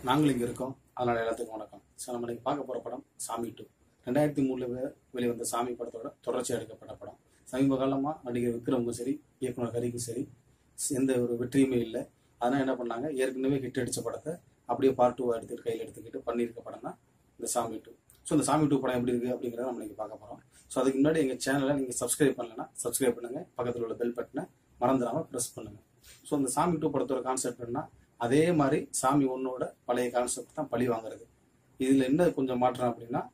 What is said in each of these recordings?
நாங்களும் இங்கே இருக்கோம் அதனால எல்லாத்துக்கும் வணக்கம் ஸோ நம்ம இன்னைக்கு பார்க்க போகிற படம் சாமி டூ ரெண்டாயிரத்தி மூணில் வெளிவந்த சாமி படத்தோட தொடர்ச்சி எடுக்கப்பட்ட படம் சமீப காலமாக நடிகர் விக்ரமுக்கும் சரி இயக்குனர் ஹரிக்கும் சரி எந்த ஒரு வெற்றியுமே இல்லை அதனால் என்ன பண்ணாங்க ஏற்கனவே ஹிட் அடித்த படத்தை அப்படியே பார்ட் டூவாக எடுத்துட்டு கையில் எடுத்துக்கிட்டு பண்ணியிருக்க படம் தான் இந்த சாமி டூ ஸோ இந்த சாமி டூ படம் எப்படி இருக்குது அப்படிங்கிறத நம்ம இன்னைக்கு பார்க்க போகிறோம் ஸோ அதுக்கு முன்னாடி எங்கள் சேனலை நீங்கள் சப்ஸ்கிரைப் பண்ணலைன்னா சப்ஸ்கிரைப் பண்ணுங்கள் பக்கத்தில் உள்ள பெல் பட்டனை மறந்துடாமல் ப்ரெஸ் பண்ணுங்கள் ஸோ இந்த சாமி டூ படத்தோட கான்செப்ட் என்ன அதே மாதிரி சாமி ஒன்னோட பழைய கான்செப்ட் தான் பழி வாங்குறது இதில் என்ன கொஞ்சம் மாற்றம் அப்படின்னா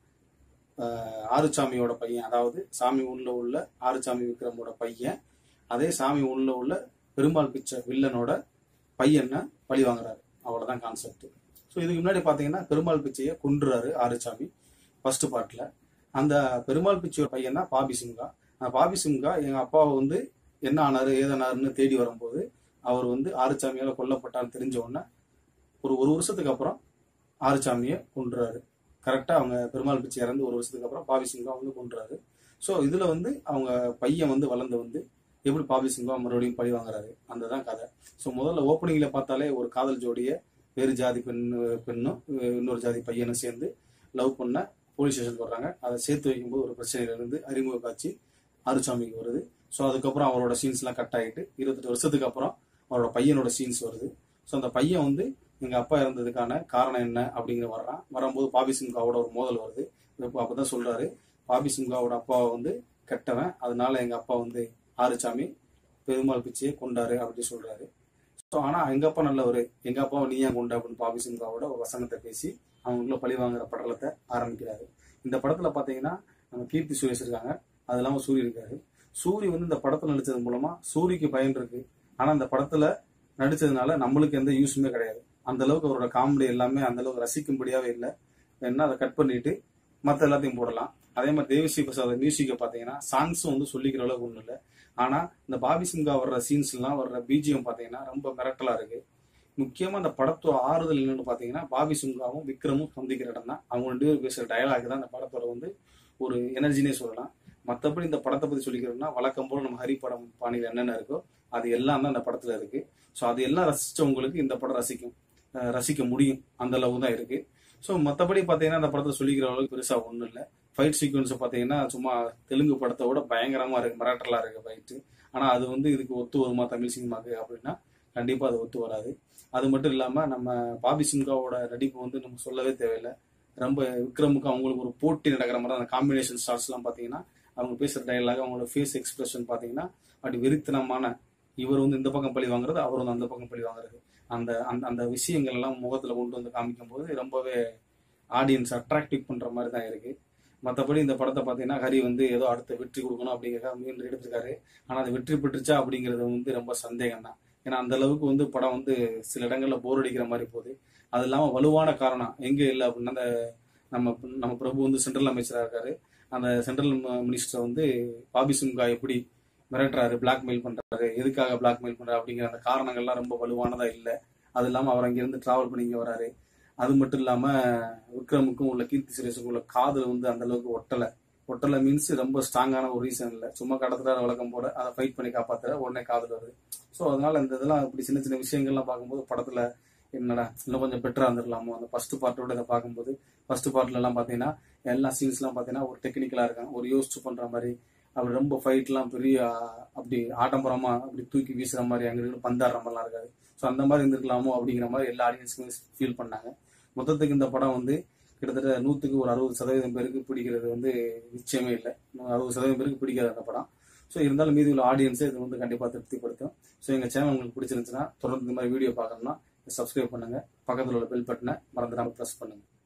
ஆஹ், ஆறுசாமியோட பையன் அதாவது சாமி உள்ள உள்ள ஆறுசாமி விக்ரமோட பையன் அதே சாமி உள்ள உள்ள பெருமாள் பிச்சை வில்லனோட பையனை பழி வாங்குறாரு அவ்வளோதான் கான்செப்ட் ஸோ இதுக்கு முன்னாடி பார்த்தீங்கன்னா பெருமாள் பிச்சையை கொன்றுறாரு ஆறுசாமி ஃபர்ஸ்ட் பார்ட்டில் அந்த பெருமாள் பிச்சையோட பையன் தான் பாபி சிம்கா அந்த பாபி சிம்கா எங்கள் அப்பாவை வந்து என்ன ஆனாரு ஏதனாருன்னு தேடி வரும்போது அவர் வந்து ஆறுசாமியால் கொல்லப்பட்டான்னு தெரிஞ்ச உடனே ஒரு ஒரு வருஷத்துக்கு அப்புறம் ஆறுசாமியை கொன்றுறாரு கரெக்டாக அவங்க பெருமாள் பிச்சை இறந்து ஒரு வருஷத்துக்கு அப்புறம் பாபி சிங்கா வந்து கொன்றாரு ஸோ இதில் வந்து அவங்க பையன் வந்து வளர்ந்து வந்து எப்படி பாபி சிங்கா மறுபடியும் பழி வாங்குறாரு அந்த தான் கதை ஸோ முதல்ல ஓப்பனிங்கில் பார்த்தாலே ஒரு காதல் ஜோடியை வேறு ஜாதி பெண் பெண்ணும் இன்னொரு ஜாதி பையனும் சேர்ந்து லவ் பண்ண போலீஸ் ஸ்டேஷனுக்கு வர்றாங்க அதை சேர்த்து வைக்கும்போது ஒரு பிரச்சனையில இருந்து அறிமுக காட்சி ஆறுசாமிக்கு வருது ஸோ அதுக்கப்புறம் அவரோட சீன்ஸ்லாம் கட் ஆகிட்டு இருபத்தெட்டு வருஷத்துக்கு அப்புறம் அவரோட பையனோட சீன்ஸ் வருது ஸோ அந்த பையன் வந்து எங்க அப்பா இறந்ததுக்கான காரணம் என்ன அப்படிங்கிற வர்றான் வரும்போது பாபி சிம்காவோட ஒரு மோதல் வருது இப்போ அப்பதான் சொல்றாரு பாபி சிம்காவோட அப்பாவை வந்து கெட்டவன் அதனால எங்க அப்பா வந்து ஆறுசாமி பெருமாள் பிச்சையை கொண்டாரு அப்படின்னு சொல்றாரு ஸோ ஆனா எங்க அப்பா நல்லவர் எங்க அப்பாவை நீ ஏன் கொண்ட அப்படின்னு பாபி சிம்காவோட ஒரு வசனத்தை பேசி அவங்களுக்குள்ள பழி வாங்குற படலத்தை ஆரம்பிக்கிறாரு இந்த படத்துல பாத்தீங்கன்னா நம்ம கீர்த்தி சுரேஷ் இருக்காங்க அது இல்லாம சூரி இருக்காரு சூரி வந்து இந்த படத்துல நடிச்சது மூலமா சூரிக்கு பயன் இருக்கு ஆனா இந்த படத்துல நடிச்சதுனால நம்மளுக்கு எந்த யூஸுமே கிடையாது அந்த அளவுக்கு அவரோட காமெடி எல்லாமே அந்த அளவுக்கு ரசிக்கும்படியாவே இல்லை வேணா அதை கட் பண்ணிட்டு மற்ற எல்லாத்தையும் போடலாம் அதே மாதிரி தேவிஸ்ரீ பிரசாத் மியூசிக்கை பார்த்தீங்கன்னா சாங்ஸும் வந்து சொல்லிக்கிற அளவுக்கு ஒன்றும் இல்லை ஆனா இந்த பாபி சிங்கா வர்ற சீன்ஸ் எல்லாம் வர்ற பிஜிஎம் பார்த்தீங்கன்னா ரொம்ப மிரட்டலா இருக்கு முக்கியமா அந்த படத்தோட ஆறுதல் என்னன்னு பார்த்தீங்கன்னா பாபி சிங்காவும் விக்ரமும் சந்திக்கிற இடம் தான் அவங்க ரெண்டு பேரும் பேசுற டயலாக் தான் இந்த படத்தோட வந்து ஒரு எனர்ஜினே சொல்லலாம் மற்றபடி இந்த படத்தை பத்தி சொல்லிக்கிறோம்னா வழக்கம் போல நம்ம ஹரி படம் பாணியில் என்னென்ன இருக்கோ அது எல்லாம் தான் இந்த படத்துல இருக்கு ஸோ அது எல்லாம் ரசிச்சவங்களுக்கு இந்த படம் ரசிக்கும் அஹ் ரசிக்க முடியும் அந்த அளவு தான் இருக்கு ஸோ மற்றபடி பார்த்தீங்கன்னா அந்த படத்தில் சொல்லிக்கிற அளவுக்கு பெருசாக ஒன்றும் இல்லை ஃபைட் சீக்வன்ஸ் பார்த்தீங்கன்னா சும்மா தெலுங்கு படத்தை விட பயங்கரமாக இருக்கு மிராட்டலாக இருக்கு ஃபைட்டு ஆனால் அது வந்து இதுக்கு ஒத்து வருமா தமிழ் சினிமாக்கு அப்படின்னா கண்டிப்பாக அது ஒத்து வராது அது மட்டும் இல்லாமல் நம்ம பாபி சிங்காவோட நடிப்பு வந்து நம்ம சொல்லவே தேவையில்லை ரொம்ப விக்ரமுக்கு அவங்களுக்கு ஒரு போட்டி நடக்கிற மாதிரி தான் அந்த காம்பினேஷன் ஸ்டார்ஸ்லாம் பார்த்தீங்கன்னா அவங்க பேசுகிற டயலாக் அவங்களோட ஃபேஸ் எக்ஸ்பிரஷன் பார்த்தீங்கன்னா அப்படி வெறித்தனமான இவர் வந்து இந்த பக்கம் பழி வாங்குறது அவர் வந்து அந்த பக்கம் பழி வாங்குறது அந்த அந்த அந்த விஷயங்கள் எல்லாம் முகத்துல கொண்டு வந்து காமிக்கும் போது ரொம்பவே ஆடியன்ஸ் அட்ராக்டிவ் பண்ற மாதிரி தான் இருக்கு மற்றபடி இந்த படத்தை பார்த்தீங்கன்னா ஹரி வந்து ஏதோ அடுத்த வெற்றி கொடுக்கணும் அப்படிங்கிறத மீண்டும் எடுத்திருக்காரு ஆனால் அது வெற்றி பெற்றுச்சா அப்படிங்கிறது வந்து ரொம்ப சந்தேகம் தான் ஏன்னா அந்த அளவுக்கு வந்து படம் வந்து சில இடங்கள்ல போர் அடிக்கிற மாதிரி போகுது அது இல்லாமல் வலுவான காரணம் எங்க இல்லை அப்படின்னா அந்த நம்ம நம்ம பிரபு வந்து சென்ட்ரல் அமைச்சராக இருக்காரு அந்த சென்ட்ரல் மினிஸ்டர் வந்து பாபி சிம்கா எப்படி மிரட்டுறாரு பிளாக்மெயில் பண்றாரு எதுக்காக பிளாக்மெயில் பண்றாரு அப்படிங்கிற அந்த காரணங்கள்லாம் ரொம்ப வலுவானதா இல்லை அது இல்லாம அவர் அங்கிருந்து டிராவல் பண்ணி இங்க வராரு அது மட்டும் இல்லாம விக்ரமுக்கும் உள்ள கீர்த்தி சுரேஷுக்கும் உள்ள காதல் வந்து அந்த அளவுக்கு ஒட்டலை ஒட்டலை மீன்ஸ் ரொம்ப ஸ்ட்ராங்கான ஒரு ரீசன் இல்லை சும்மா கடத்துறாரு வழக்கம் போல அதை ஃபைட் பண்ணி காப்பாத்துற உடனே காதல் வருது ஸோ அதனால இந்த இதெல்லாம் இப்படி சின்ன சின்ன விஷயங்கள்லாம் பார்க்கும்போது படத்துல என்னடா இன்னும் கொஞ்சம் பெட்டரா இருந்திருக்கலாமோ அந்த ஃபர்ஸ்ட் பார்ட்டோட இதை பார்க்கும்போது ஃபர்ஸ்ட் பார்ட்ல எல்லாம் பாத்தீங்கன்னா எல்லா சீன்ஸ்லாம் பாத்தீங்கன்னா ஒரு டெக்னிக்கலா இருக்காங்க ஒரு யோசிச்சு பண்ற மாதிரி அப்படி ரொம்ப ஃபைட்லாம் பெரிய ஆ, அப்படி ஆடம்பரமா அப்படி தூக்கி வீசுற மாதிரி அங்க இருந்து பந்தாடுற மாதிரிலாம் இருக்காது ஸோ அந்த மாதிரி இருந்திருக்கலாமோ அப்படிங்கிற மாதிரி எல்லா ஆடியன்ஸுமே ஃபீல் பண்ணாங்க மொத்தத்துக்கு இந்த படம் வந்து கிட்டத்தட்ட நூற்றுக்கு ஒரு அறுபது சதவீதம் பேருக்கு பிடிக்கிறது வந்து நிச்சயமே இல்லை அறுபது சதவீதம் பேருக்கு பிடிக்காது அந்த படம் ஸோ இருந்தாலும் மீதி உள்ள ஆடியன்ஸை இது வந்து கண்டிப்பாக திருப்திப்படுத்தும் ஸோ எங்கள் சேனல் உங்களுக்கு பிடிச்சிருந்துச்சுன்னா தொடர்ந்து இந்த மாதிரி வீடியோ பார்க்கணும்னா சப்ஸ்கிரைப் பண்ணுங்க பக்கத்தில் உள்ள பெல் பட்டனை மறந்துடாம ப்ரெஸ் பண்ணுங்க